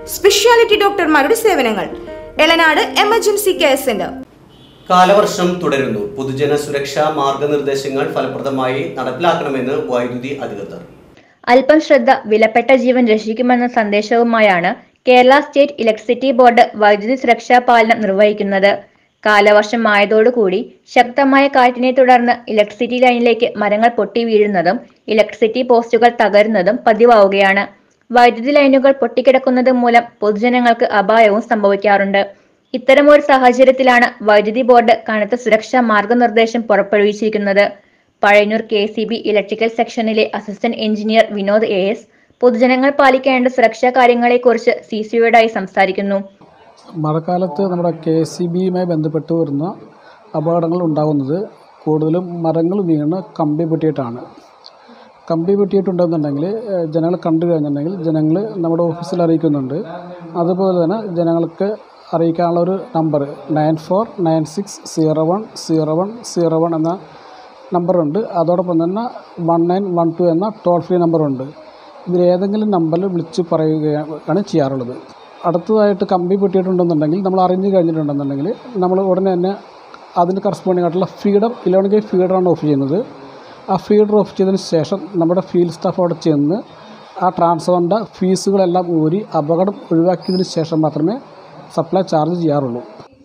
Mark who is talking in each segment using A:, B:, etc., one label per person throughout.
A: speciality ഡോക്ടർമാരുടെ സേവനങ്ങൾ Elanad emergency care centre
B: കാലവർഷം തുടരുന്നു പൊതുജന സുരക്ഷാ മാർഗനിർദ്ദേശങ്ങൾ ഫലപ്രദമായി നടപ്പിലാക്കണമെന്ന് വൈദ്യുതി അധികൃതർ
C: അല്പം ശ്രദ്ധ വിലപ്പെട്ട ജീവൻ രക്ഷിക്കുമെന്ന സന്ദേശവുമായാണ് കേരള സ്റ്റേറ്റ് ഇലക്ട്രിസിറ്റി ബോർഡ് വൈദ്യുതി സുരക്ഷാ പാലനം നിർവഹിക്കുന്നത് കാലവർഷം ആയതോടുകൂടി ശക്തമായ കാറ്റിനെ തുടർന്ന് ഇലക്ട്രിസിറ്റി ലൈനിലേക്ക് മരങ്ങൾ പൊട്ടി വീഴുന്നതും ഇലക്ട്രിസിറ്റി പോസ്റ്റുകൾ തകരുന്നതും പതിവാവുകയാണ് വൈദ്യുതി ലൈനുകൾ പൊട്ടിക്കിടക്കുന്നത് മൂലം പൊതുജനങ്ങൾക്ക് അപായവും സംഭവിക്കാറുണ്ട് ഇത്തരമൊരു സാഹചര്യത്തിലാണ് വൈദ്യുതി ബോർഡ് കനത്ത സുരക്ഷാ മാർഗനിർദ്ദേശം പുറപ്പെടുവിച്ചിരിക്കുന്നത് Pazhayannur K C B electrical സെക്ഷനിലെ assistant engineer Vinod A S പൊതുജനങ്ങൾ പാലിക്കേണ്ട സുരക്ഷാ കാര്യങ്ങളെക്കുറിച്ച് സി സിയോടായി സംസാരിക്കുന്നു
D: മഴക്കാലത്ത് നമ്മുടെ കെ സി ബിയുമായി ബന്ധപ്പെട്ട് വരുന്ന അപകടങ്ങൾ ഉണ്ടാകുന്നത് കൂടുതലും മരങ്ങൾ വീണ് കമ്പി പൊട്ടിയിട്ടാണ് കമ്പി പൊട്ടിയിട്ടുണ്ടെന്നുണ്ടെങ്കിൽ ഏഹ്, ജനങ്ങൾ കണ്ടു കഴിഞ്ഞിട്ടുണ്ടെങ്കിൽ ജനങ്ങൾ നമ്മുടെ ഓഫീസിൽ അറിയിക്കുന്നുണ്ട് അതുപോലെ തന്നെ ജനങ്ങൾക്ക് അറിയിക്കാനുള്ള ഒരു number nine four nine six zero one zero one zero one എന്ന നമ്പറുണ്ട് അതോടൊപ്പം തന്നെ വൺ നയൻ വൺ ടു എന്ന ടോൾ ഫ്രീ നമ്പറുണ്ട് ഇതിലേതെങ്കിലും നമ്പറിൽ വിളിച്ച് പറയുകയാണ് ചെയ്യാറുള്ളത് അടുത്തതായിട്ട് കമ്പി പൊട്ടിയിട്ടുണ്ടെന്നുണ്ടെങ്കിൽ നമ്മൾ അറിഞ്ഞു കഴിഞ്ഞിട്ടുണ്ടെന്നുണ്ടെങ്കിൽ നമ്മൾ ഉടനെ തന്നെ അതിന് കറസ്പോണ്ടിങ് ആയിട്ടുള്ള ഫീഡർ ഇലവൻ കെ ഫീഡറാണ് ഓഫ് ചെയ്യുന്നത് ആ ഫീഡർ ഓഫ് ചെയ്തതിന് ശേഷം നമ്മുടെ ഫീൽഡ് സ്റ്റാഫ് അവിടെ ചെന്ന് ആ ട്രാൻസ്ഫറിൻ്റെ ഫീസുകളെല്ലാം ഊരി അപകടം ഒഴിവാക്കിയതിന് ശേഷം മാത്രമേ സപ്ലൈ ചാർജ് ചെയ്യാറുള്ളൂ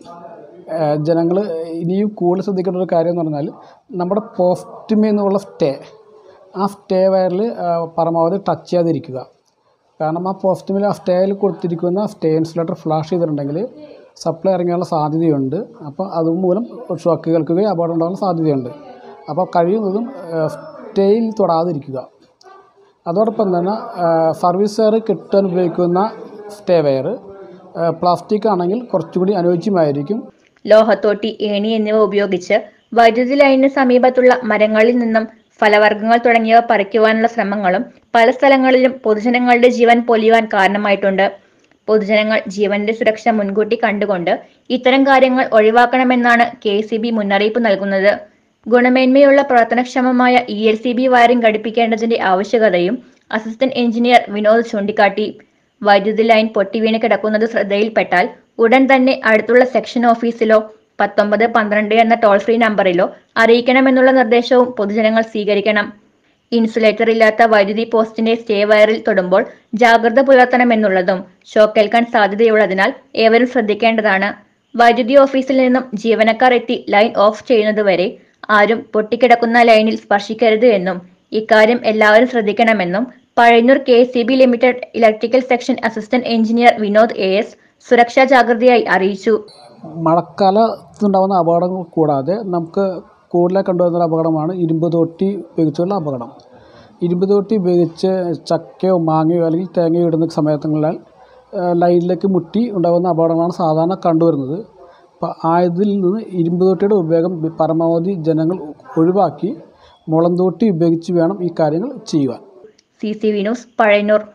D: ജനങ്ങൾ ഇനിയും കൂടുതൽ ശ്രദ്ധിക്കേണ്ട ഒരു കാര്യം എന്ന് പറഞ്ഞാൽ നമ്മുടെ പോസ്റ്റുമേ നിന്നുള്ള സ്റ്റേ ആ സ്റ്റേ വയറിൽ പരമാവധി ടച്ച് ചെയ്യാതിരിക്കുക കാരണം ആ പോസ്റ്റുമിൽ ആ സ്റ്റേയിൽ കൊടുത്തിരിക്കുന്ന സ്റ്റേ ഇൻസുലേറ്റർ ഫ്ലാഷ് ചെയ്തിട്ടുണ്ടെങ്കിൽ സപ്ലൈ ഇറങ്ങാനുള്ള സാധ്യതയുണ്ട് അപ്പോൾ അതുമൂലം ഷോക്ക് കേൾക്കുകയും അപകടം ഉണ്ടാകാനുള്ള സാധ്യതയുണ്ട് അപ്പോൾ കഴിയുന്നതും സ്റ്റേയിൽ തൊടാതിരിക്കുക അതോടൊപ്പം തന്നെ സർവീസ് വയർ കെട്ടാൻ ഉപയോഗിക്കുന്ന സ്റ്റേ വയർ പ്ലാസ്റ്റിക് ആണെങ്കിൽ കുറച്ചുകൂടി അനുയോജ്യമായിരിക്കും
C: ലോഹത്തോട്ടി ഏണി എന്നിവ ഉപയോഗിച്ച് വൈദ്യുതി ലൈനിന് സമീപത്തുള്ള മരങ്ങളിൽ നിന്നും ഫലവർഗ്ഗങ്ങൾ തുടങ്ങിയവ പറിക്കുവാനുള്ള ശ്രമങ്ങളും പല സ്ഥലങ്ങളിലും പൊതുജനങ്ങളുടെ ജീവൻ പൊലിയുവാൻ കാരണമായിട്ടുണ്ട് പൊതുജനങ്ങൾ ജീവന്റെ സുരക്ഷ മുൻകൂട്ടി കണ്ടുകൊണ്ട് ഇത്തരം കാര്യങ്ങൾ ഒഴിവാക്കണമെന്നാണ് കെ സി ബി മുന്നറിയിപ്പ് നൽകുന്നത് ഗുണമേന്മയുള്ള പ്രവർത്തനക്ഷമമായ E L C B wiring ഘടിപ്പിക്കേണ്ടതിന്റെ ആവശ്യകതയും അസിസ്റ്റന്റ് എഞ്ചിനീയർ വിനോദ് ചൂണ്ടിക്കാട്ടി വൈദ്യുതി ലൈൻ പൊട്ടിവീണ് കിടക്കുന്നത് ശ്രദ്ധയിൽപ്പെട്ടാൽ ഉടൻ തന്നെ അടുത്തുള്ള സെക്ഷൻ ഓഫീസിലോ പത്തൊമ്പത് പന്ത്രണ്ട് എന്ന ടോൾ ഫ്രീ നമ്പറിലോ അറിയിക്കണമെന്നുള്ള നിർദ്ദേശവും പൊതുജനങ്ങൾ സ്വീകരിക്കണം ഇൻസുലേറ്റർ ഇല്ലാത്ത വൈദ്യുതി പോസ്റ്റിന്റെ സ്റ്റേ വയറിൽ തൊടുമ്പോൾ ജാഗ്രത പുലർത്തണമെന്നുള്ളതും ഷോക്കേൽക്കാൻ സാധ്യതയുള്ളതിനാൽ ഏവരും ശ്രദ്ധിക്കേണ്ടതാണ് വൈദ്യുതി ഓഫീസിൽ നിന്നും ജീവനക്കാർ എത്തി ലൈൻ ഓഫ് ചെയ്യുന്നതുവരെ ആരും പൊട്ടിക്കിടക്കുന്ന ലൈനിൽ സ്പർശിക്കരുത് എന്നും ഇക്കാര്യം എല്ലാവരും ശ്രദ്ധിക്കണമെന്നും Pazhayannur K C B limited electrical section assistant engineer Vinod A S സുരക്ഷാ ജാഗ്രതയായി അറിയിച്ചു
D: മഴക്കാലത്തുണ്ടാകുന്ന അപകടങ്ങൾ കൂടാതെ നമുക്ക് കൂടുതലായി കണ്ടുവരുന്ന അപകടമാണ് ഇരുമ്പ് തോട്ടി ഉപയോഗിച്ചുള്ള അപകടം ഇരുമ്പ് തോട്ടി ഉപയോഗിച്ച് ചക്കയോ മാങ്ങയോ അല്ലെങ്കിൽ തേങ്ങയോ ഇടുന്ന സമയത്തുകളിൽ ലൈനിലേക്ക് മുട്ടി ഉണ്ടാകുന്ന അപകടങ്ങളാണ് സാധാരണ കണ്ടുവരുന്നത് അപ്പോൾ ആയതിൽ നിന്ന് ഇരുമ്പ് തോട്ടിയുടെ ഉപയോഗം പരമാവധി ജനങ്ങൾ ഒഴിവാക്കി മുളം തോട്ടി ഉപയോഗിച്ച് വേണം ഈ കാര്യങ്ങൾ ചെയ്യുവാൻ
C: C C V news Pazhayannur